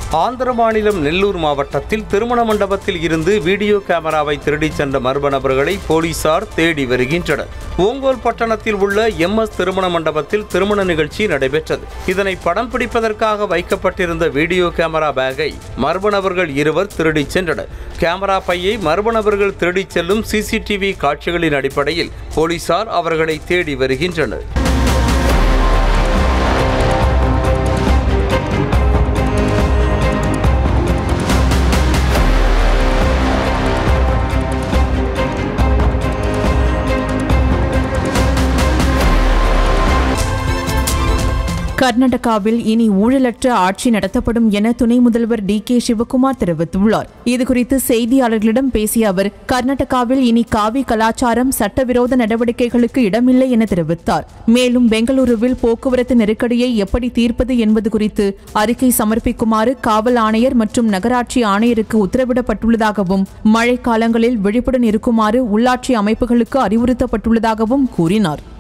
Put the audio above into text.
ஆந்திர மாநிலம் நெல்லூர் மாவட்டத்தில் திருமண மண்டபத்தில் இருந்து வீடியோ கேமராவை திருடிச் சென்ற மர்ம நபர்களை போலீசார் தேடி வருகின்றனர் ஓங்கோல் பட்டணத்தில் உள்ள எம்எஸ் திருமண மண்டபத்தில் திருமண நிகழ்ச்சி நடைபெற்றது இதனை படம் பிடிப்பதற்காக வைக்கப்பட்டிருந்த வீடியோ கேமரா பேக்கை மர்ம நபர்கள் இருவர் திருடிச் சென்றனர் கேமரா பையை மர்ம நபர்கள் திருடிச் செல்லும் சிசிடிவி காட்சிகளின் அடிப்படையில் போலீசார் அவர்களை தேடி வருகின்றனர் கர்நாடகாவில் இனி ஊழலற்ற ஆட்சி நடத்தப்படும் என துணை முதல்வர் டி கே சிவகுமார் தெரிவித்துள்ளார் இதுகுறித்து செய்தியாளர்களிடம் பேசிய அவர் கர்நாடகாவில் இனி காவி கலாச்சாரம் சட்டவிரோத நடவடிக்கைகளுக்கு இடமில்லை என தெரிவித்தார் மேலும் பெங்களூருவில் போக்குவரத்து நெருக்கடியை எப்படி தீர்ப்பது என்பது குறித்து அறிக்கை சமர்ப்பிக்குமாறு காவல் ஆணையர் மற்றும் நகராட்சி ஆணையருக்கு உத்தரவிடப்பட்டுள்ளதாகவும் மழைக்காலங்களில் விழிப்புடன் இருக்குமாறு உள்ளாட்சி அமைப்புகளுக்கு அறிவுறுத்தப்பட்டுள்ளதாகவும் கூறினார்